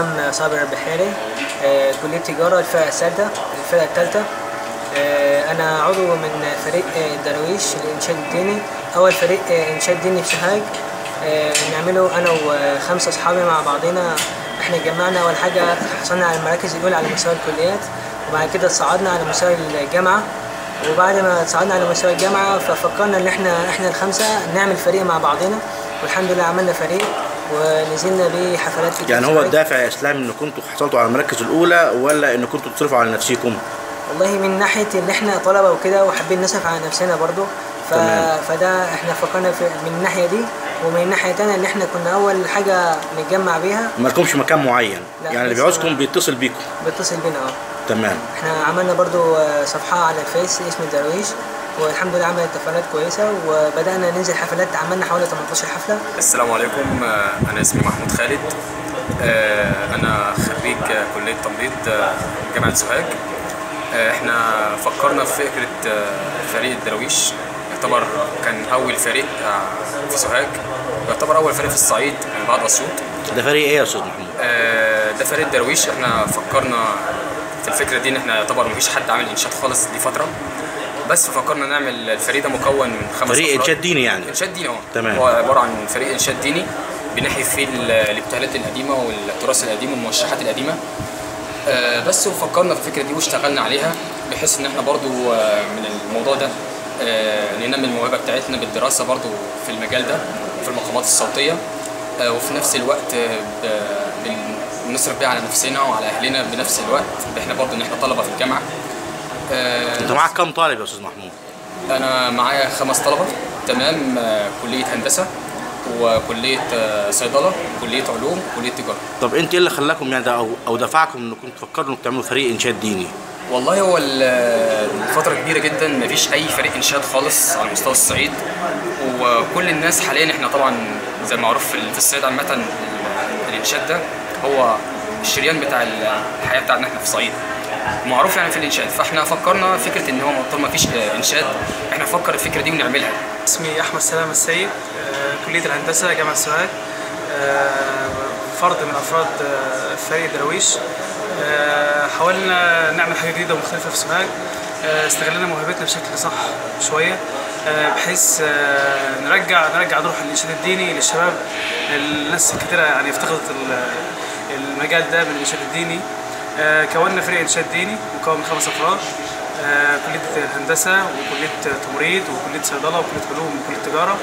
عصام صابر البحيري آه، كلية تجارة الفرقة الثالثة الفرقة الثالثة آه، أنا عضو من فريق آه، الدراويش للإنشاد الديني أول فريق آه، إنشاد ديني في سوهاج آه، نعمله أنا وخمسة أصحابي مع بعضنا إحنا اتجمعنا أول حاجة حصلنا على المراكز الأولى على مستوى الكليات وبعد كده صعدنا على مستوى الجامعة وبعد ما صعدنا على مستوى الجامعة ففكرنا إن إحنا إحنا الخمسة نعمل فريق مع بعضنا والحمد لله عملنا فريق ونزلنا بيه حفلات كتير يعني في هو سوهاج. الدافع يا اسلام ان كنتوا حصلتوا على المراكز الاولى ولا ان كنتوا تصرفوا على نفسكم والله من ناحيه ان احنا طلبه وكده وحابين نصرف على نفسنا برضو ف... تمام. فده احنا فكرنا في من الناحيه دي ومن الناحيه الثانيه ان احنا كنا اول حاجه نتجمع بيها ما لكمش مكان معين لا، يعني اللي لسه بيعوزكم ما- بيتصل بيكم بيتصل بينا اه تمام احنا عملنا برضو آه، صفحه على الفيس اسم الدراويش والحمد لله عملت تفاعلات كويسه وبدانا ننزل حفلات عملنا حوالي 18 حفله السلام عليكم آه، أنا اسمي محمود خالد آه، أنا خريج آه، كلية تمريض آه، جامعة سوهاج آه، إحنا فكرنا في فكرة آه، فريق الدراويش يعتبر كان أول فريق آه، في سوهاج يعتبر أول فريق في الصعيد من بعد أسيوط ده فريق ايه يا استاذ محمود آه، ده فريق الدراويش احنا فكرنا في الفكره دي ان احنا يعتبر مفيش حد عامل انشاد خالص دي فتره بس فكرنا نعمل الفريق ده مكون من خمس فريق أفراد. انشاد ديني يعني انشاد ديني اه تمام. هو عباره عن فريق انشاد ديني بنحيي فيه ال- الابتهالات القديمه والتراث القديم والموشحات القديمه آه، بس وفكرنا في الفكره دي واشتغلنا عليها بحيث ان احنا برضو آه، من الموضوع ده آه، ننمي الموهبه بتاعتنا بالدراسه برضو في المجال ده في المقامات الصوتيه آه، وفي نفس الوقت آه، ب- بن- بنصرف بيها على نفسنا وعلى اهلنا بنفس الوقت احنا برضو ان احنا طلبه في الجامعه آه، انت معاك كام طالب يا استاذ محمود انا معايا خمس طلبه تمام آه، كليه هندسه وكليه آه، صيدله كليه علوم كليه تجاره طب انت ايه اللي خلاكم يعني ده او, أو دفعكم انكم تفكروا انكم تعملوا فريق انشاد ديني والله هو ال- من فترة كبيرة جدا مفيش أي فريق إنشاد خالص على مستوى الصعيد وكل الناس حاليا احنا طبعا زي ما معروف في في الصعيد عامة ال- الإنشاد ده هو الشريان بتاع الحياة بتاعنا احنا في الصعيد معروف يعني في الإنشاد فاحنا فكرنا فكرة إن هو طول ما فيش إنشاد احنا نفكر الفكرة دي ونعملها اسمي احمد سلام السيد آه، كليه الهندسه جامعه سوهاج آه، فرد من افراد آه، فريق دراويش آه، حاولنا نعمل حاجه جديده ومختلفه في سوهاج آه، استغلنا موهبتنا بشكل صح شويه آه، بحيث آه، نرجع نرجع روح الانشاد الديني للشباب الناس كتيره يعني افتقدت ال- المجال ده من الانشاد الديني آه، كونا فريق انشاد ديني مكون من خمس افراد آه، كليه الهندسه وكليه تمريض وكليه صيدله وكليه علوم وكليه تجاره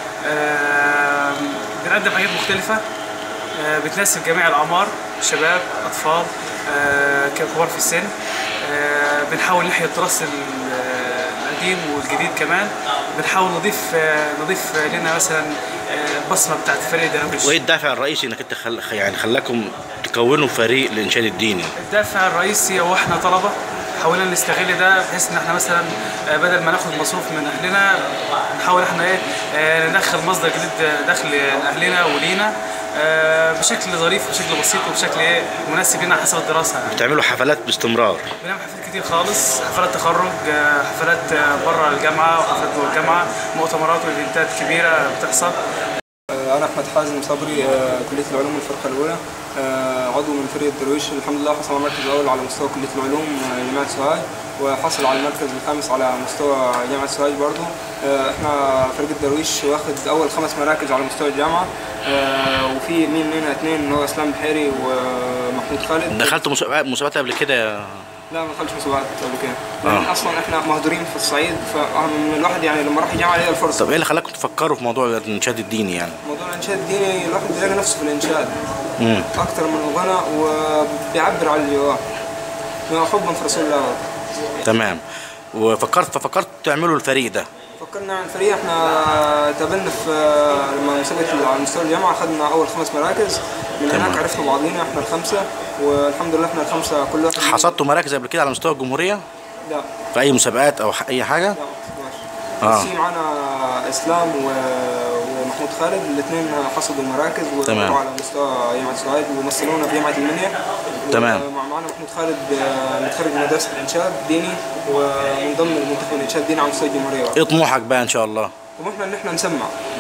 آه، بنقدم حاجات مختلفه آه، بتناسب جميع الاعمار شباب اطفال آه، كبار في السن آه، بنحاول نحيي التراث ال- القديم والجديد كمان بنحاول نضيف آه، نضيف لنا مثلا آه، البصمه بتاعت فريق دراويش وايه الدافع الرئيسي انك انت خل... يعني خلاكم تكونوا فريق الانشاد الديني الدافع الرئيسي هو احنا طلبه حاولنا نستغل ده بحيث ان احنا مثلا آه، بدل ما ناخد مصروف من اهلنا نحاول احنا ايه آه، ندخل مصدر جديد دخل لاهلنا ولينا آه، بشكل ظريف وبشكل بسيط وبشكل ايه مناسب لنا حسب الدراسه يعني. بتعملوا حفلات باستمرار بنعمل حفلات كتير خالص حفلات تخرج آه، حفلات آه، بره الجامعه وحفلات جوه الجامعه مؤتمرات وايفنتات كبيره بتحصل أنا أحمد حازم صبري آه، كلية العلوم الفرقة الأولى آه، عضو من فريق الدرويش الحمد لله حصل على المركز الأول على مستوى كلية العلوم آه، جامعة سوهاج وحصل على المركز الخامس على مستوى جامعة سوهاج برضه آه، احنا فريق الدرويش واخد أول خمس مراكز على مستوى الجامعة آه، وفي مين مننا اثنين اللي هو إسلام بحيري ومحمود خالد دخلتوا مسابقات مسابقات قبل كده يا- لا ما دخلتش مسابقات قبل كده آه. لأن أصلا احنا مهدورين في الصعيد فالواحد يعني لما راح الجامعة لقى الفرصة طب ايه اللي خلاكم تفكروا في موضوع الانشاد الديني يعني موضوع الانشاد الديني الواحد بيلاقي نفسه في الانشاد امم اكتر من الغنى وبيعبر عن اللي جواه حبا في رسول الله برضه. تمام وفكرت ففكرت تعملوا الفريق ده فكرنا عن الفريق احنا تقابلنا في لما مسابقه على مستوى الجامعه اخذنا اول خمس مراكز من تمام. هناك عرفنا بعضينا احنا الخمسه والحمد لله احنا الخمسه كل واحد حصدتوا مراكز قبل كده على مستوى الجمهوريه لا في اي مسابقات او ح- اي حاجه لا آه. آه. في معانا اسلام و... ومحمود خالد الاثنين حصدوا المراكز تمام. وطلعوا على مستوى جامعه سوهاج ومثلونا في جامعه المنيا تمام. ومع- معانا محمود خالد آه، متخرج من مدرسه الانشاد ديني ومنضم لمنتخب الانشاد ديني على مستوى الجمهوريه ايه طموحك بقى ان شاء الله طموحنا ان احنا نسمع